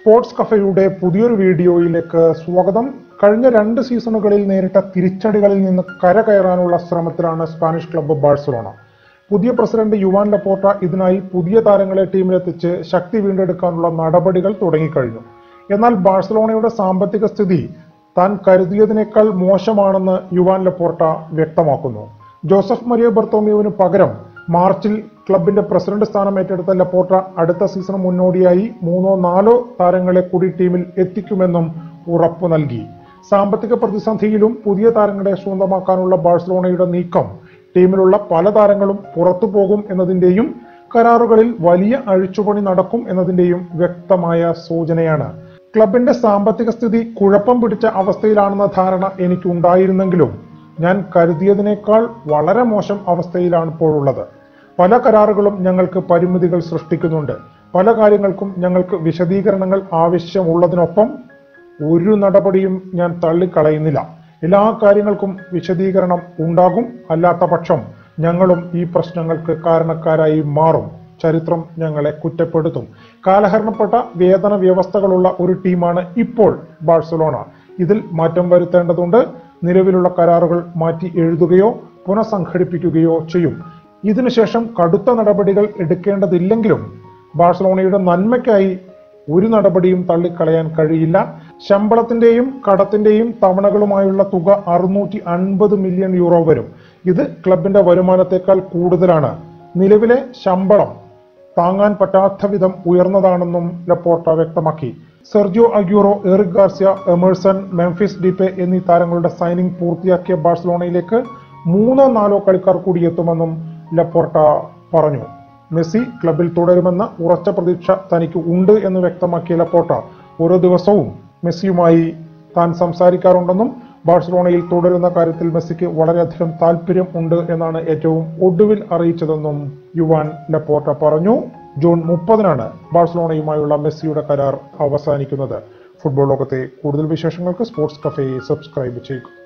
sports കഫയുടെ പുതിയൊരു വീഡിയോയിലേക്ക് സ്വാഗതം കഴിഞ്ഞ രണ്ട് സീസണുകളിൽ നേരിട്ട തിരിച്ചടികളിൽ നിന്ന് കരകയറാനുള്ള ശ്രമത്തിലാണ് സ്പാനിഷ് ക്ലബ്ബ് ബാഴ്സലോണ പുതിയ പ്രസിഡന്റ് യുവാൻ ലപ്പോർട്ട ഇതിനായി പുതിയ താരങ്ങളെ ടീമിലെത്തിച്ച് ശക്തി വീണ്ടെടുക്കാനുള്ള നടപടികൾ തുടങ്ങിക്കഴിഞ്ഞു എന്നാൽ ബാഴ്സലോണയുടെ സാമ്പത്തിക സ്ഥിതി താൻ കരുതിയതിനേക്കാൾ മോശമാണെന്ന് യുവാൻ ലപ്പോർട്ട വ്യക്തമാക്കുന്നു ജോസഫ് മരിയ ബർത്തോമിയോവിന് പകരം മാർച്ചിൽ ക്ലബിന്റെ പ്രസിഡന്റ് സ്ഥാനം ഏറ്റെടുത്ത ലപ്പോർട്ട അടുത്ത സീസൺ മുന്നോടിയായി മൂന്നോ നാലോ താരങ്ങളെ കൂടി ടീമിൽ എത്തിക്കുമെന്നും ഉറപ്പു നൽകി സാമ്പത്തിക പ്രതിസന്ധിയിലും പുതിയ താരങ്ങളെ സ്വന്തമാക്കാനുള്ള ബാഴ്സലോണയുടെ നീക്കം ടീമിലുള്ള പല താരങ്ങളും പുറത്തു പോകും എന്നതിന്റെയും കരാറുകളിൽ വലിയ അഴിച്ചുപണി നടക്കും എന്നതിന്റെയും വ്യക്തമായ സൂചനയാണ് ക്ലബിന്റെ സാമ്പത്തിക സ്ഥിതി കുഴപ്പം പിടിച്ച അവസ്ഥയിലാണെന്ന ധാരണ എനിക്കുണ്ടായിരുന്നെങ്കിലും ഞാൻ കരുതിയതിനേക്കാൾ വളരെ മോശം അവസ്ഥയിലാണ് ഇപ്പോഴുള്ളത് പല കരാറുകളും ഞങ്ങൾക്ക് പരിമിതികൾ സൃഷ്ടിക്കുന്നുണ്ട് പല കാര്യങ്ങൾക്കും ഞങ്ങൾക്ക് വിശദീകരണങ്ങൾ ആവശ്യമുള്ളതിനൊപ്പം ഒരു നടപടിയും ഞാൻ തള്ളിക്കളയുന്നില്ല എല്ലാ കാര്യങ്ങൾക്കും വിശദീകരണം ഉണ്ടാകും അല്ലാത്ത പക്ഷം ഞങ്ങളും ഈ പ്രശ്നങ്ങൾക്ക് കാരണക്കാരായി മാറും ചരിത്രം ഞങ്ങളെ കുറ്റപ്പെടുത്തും കാലഹരണപ്പെട്ട വേതന വ്യവസ്ഥകളുള്ള ഒരു ടീമാണ് ഇപ്പോൾ ബാഴ്സലോണ ഇതിൽ മാറ്റം വരുത്തേണ്ടതുണ്ട് നിലവിലുള്ള കരാറുകൾ മാറ്റി എഴുതുകയോ പുനഃസംഘടിപ്പിക്കുകയോ ചെയ്യും ഇതിനുശേഷം കടുത്ത നടപടികൾ എടുക്കേണ്ടതില്ലെങ്കിലും ബാഴ്സലോണയുടെ നന്മയ്ക്കായി ഒരു നടപടിയും തള്ളിക്കളയാൻ കഴിയില്ല ശമ്പളത്തിന്റെയും കടത്തിന്റെയും തവണകളുമായുള്ള തുക അറുന്നൂറ്റി അൻപത് മില്യൺ യൂറോ വരും ഇത് ക്ലബിന്റെ വരുമാനത്തെക്കാൾ കൂടുതലാണ് നിലവിലെ ശമ്പളം താങ്ങാൻ പറ്റാത്ത വിധം ഉയർന്നതാണെന്നും ലപ്പോർട്ട വ്യക്തമാക്കി Sergio Aguero Eric Garcia Emerson Memphis Depay എന്നീ താരങ്ങളുടെ സൈനിങ് പൂർത്തിയാക്കിയ ബാഴ്സലോണയിലേക്ക് മൂന്നോ നാലോ കളിക്കാർ കൂടി എത്തുമെന്നും ലപ്പോർട്ട പറഞ്ഞു മെസ്സി ക്ലബിൽ തുടരുമെന്ന ഉറച്ച പ്രതീക്ഷ തനിക്ക് ഉണ്ട് എന്ന് വ്യക്തമാക്കിയ ലപ്പോർട്ട ഓരോ ദിവസവും മെസ്സിയുമായി താൻ സംസാരിക്കാറുണ്ടെന്നും ബാഴ്സലോണയിൽ തുടരുന്ന കാര്യത്തിൽ മെസ്സിക്ക് വളരെയധികം താല്പര്യം ഉണ്ട് എന്നാണ് ഏറ്റവും ഒടുവിൽ അറിയിച്ചതെന്നും യുവാൻ ലപ്പോർട്ട പറഞ്ഞു ജൂൺ മുപ്പതിനാണ് ബാഴ്സലോണയുമായുള്ള മെസ്സിയുടെ കരാർ അവസാനിക്കുന്നത് ഫുട്ബോൾ ലോകത്തെ കൂടുതൽ വിശേഷങ്ങൾക്ക് സ്പോർട്സ് കഫേ സബ്സ്ക്രൈബ് ചെയ്യുക